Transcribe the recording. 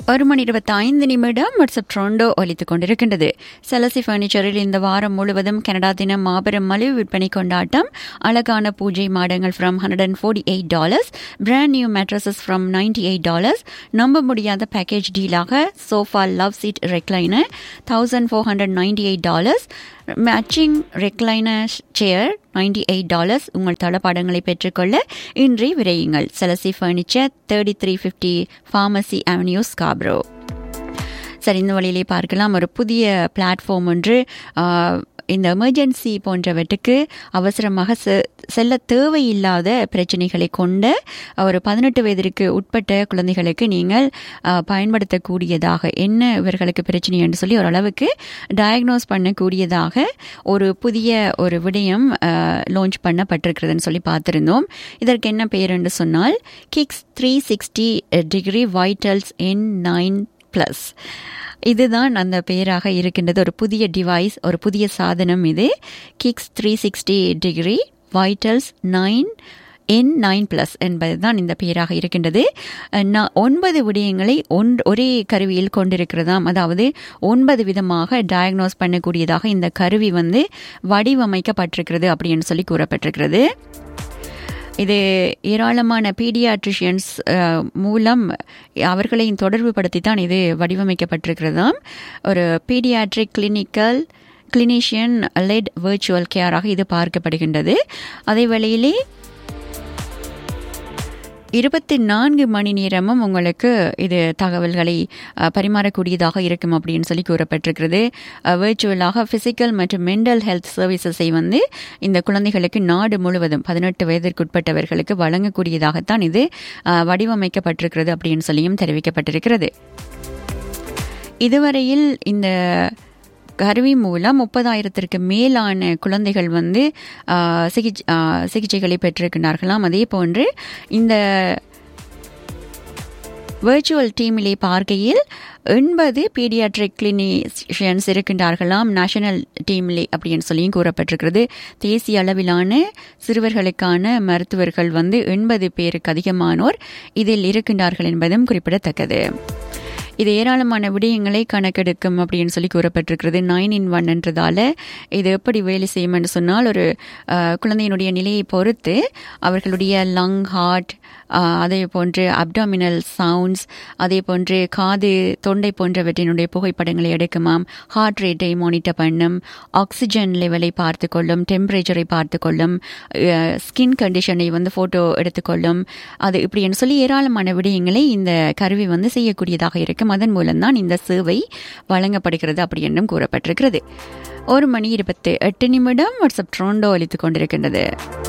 ஒரு மணி இருபத்தி ஐந்து நிமிடம் வாட்ஸ்அப் ட்ரோண்டோ ஒலித்துக் கொண்டிருக்கின்றது செலசி பர்னிச்சரில் இந்த வாரம் முழுவதும் கனடா தினம் மாபெரும் மலிவு விற்பனை கொண்டாட்டம் அழகான பூஜை மாடங்கள் from hundred and forty eight dollars brand new mattresses from ninety eight dollars நம்ப முடியாத பேக்கேஜ் டீலாக sofa love seat recliner thousand four hundred ninety eight dollars matching recliner chair ninety eight dollars உங்கள் தளபாடங்களை பெற்றுக்கொள்ள இன்றே விரையுங்கள் செலசி furniture thirty three fifty Pharmacy Avenue Scarborough சரி இந்த வழியிலே பார்க்கலாம் ஒரு புதிய பிளாட்ஃபார்ம் ஒன்று ஆஹ், இந்த எமர்ஜென்சி போன்றவற்றுக்கு அவசரமாக செ- செல்ல தேவையில்லாத பிரச்சனைகளை கொண்ட ஒரு பதினெட்டு வயதிற்கு உட்பட்ட குழந்தைகளுக்கு நீங்கள் ஆஹ், பயன்படுத்தக்கூடியதாக என்ன இவர்களுக்கு பிரச்சனை என்று சொல்லி ஓரளவுக்கு டயக்னோஸ் பண்ணக்கூடியதாக ஒரு புதிய ஒரு விடயம் லான்ச் பண்ணப்பட்டிருக்கிறதுன்னு சொல்லி பார்த்திருந்தோம் இதற்கு என்ன பெயர் என்று சொன்னால் Kicks three sixty degree vitals N nine plus இதுதான் அந்த பெயராக இருக்கின்றது ஒரு புதிய டிவைஸ் ஒரு புதிய சாதனம் இது Kicks three sixty degree vitals nine N nine plus என்பதுதான் இந்த பெயராக இருக்கின்றது அஹ், நா- ஒன்பது விடயங்களை ஒன் ஒரே கருவியில் கொண்டிருக்கிறதாம் அதாவது ஒன்பது விதமாக டயக்னோஸ் பண்ணக்கூடியதாக இந்த கருவி வந்து வடிவமைக்கப்பட்டிருக்கிறது அப்படின்னு சொல்லி கூறப்பட்டிருக்கிறது இது ஏராளமான பீடியாட்ரிஷியன்ஸ் மூலம் அவர்களையும் தொடர்பு படுத்தி தான் இது வடிவமைக்கப்பட்டிருக்கிறதாம் ஒரு paediatric clinical clinician led virtual கேராக இது பார்க்கப்படுகின்றது அதே வேளையிலே இருபத்தி நான்கு மணி நேரமும் உங்களுக்கு இது தகவல்களை அஹ், பரிமாறக்கூடியதாக இருக்கும் அப்படின்னு சொல்லி கூறப்பட்டிருக்கிறது விர்ச்சுவலாக பிசிக்கல் மற்றும் மென்டல் ஹெல்த் சர்வீசஸை வந்து இந்த குழந்தைகளுக்கு நாடு முழுவதும் பதினெட்டு வயதிற்குட்பட்டவர்களுக்கு வழங்கக்கூடியதாகத்தான் இது அஹ், வடிவமைக்கப்பட்டிருக்கிறது அப்படின்னு சொல்லியும் தெரிவிக்கப்பட்டிருக்கிறது இதுவரையில் இந்த கருவி மூலம் முப்பதாயிரத்திற்கு மேலான குழந்தைகள் வந்து ஆஹ், சிகிச்சை ஆஹ், சிகிச்சைகளை பெற்றிருக்கிறார்களாம் அதே போன்று இந்த விர்ச்சுவல் டீமிலே பார்க்கையில் எண்பது பீடியாட்ரிக் கிளினிஷியன்ஸ் இருக்கின்றார்களாம் நேஷனல் டீமிலே அப்படின்னு சொல்லியும் கூறப்பட்டிருக்கிறது தேசிய அளவிலான சிறுவர்களுக்கான மருத்துவர்கள் வந்து எண்பது பேருக்கு அதிகமானோர் இதில் இருக்கின்றார்கள் என்பதும் குறிப்பிடத்தக்கது இது ஏராளமான விடயங்களை கணக்கெடுக்கும் அப்படின்னு சொல்லி கூறப்பட்டிருக்கிறது நைன் இன் ஒன் என்றதால இது எப்படி வேலை செய்யும் என்று சொன்னால் ஒரு அஹ், குழந்தையினுடைய நிலையை பொறுத்து அவர்களுடைய லங் ஹார்ட் அதே போன்று அப்டாமினல் சவுண்ட்ஸ் அதே போன்று காது தொண்டை போன்றவற்றினுடைய புகைப்படங்களை எடுக்குமாம் ஹார்ட் ரேட்டை மானிட்டர் பண்ணும் ஆக்சிஜன் லெவலை பார்த்து கொள்ளும் டெம்பரேச்சரை பார்த்து கொள்ளும் ஸ்கின் கண்டிஷனை வந்து ஃபோட்டோ எடுத்துக்கொள்ளும் அது இப்படின்னு சொல்லி ஏராளமான விடயங்களை இந்த கருவி வந்து செய்யக்கூடியதாக இருக்கும் அதன் மூலம்தான் இந்த சேவை வழங்கப்படுகிறது அப்படி என்றும் கூறப்பட்டிருக்கிறது ஒரு மணி இருபத்தி எட்டு நிமிடம் வாட்ஸ்அப் ட்ரோண்டோ அளித்துக் கொண்டிருக்கின்றது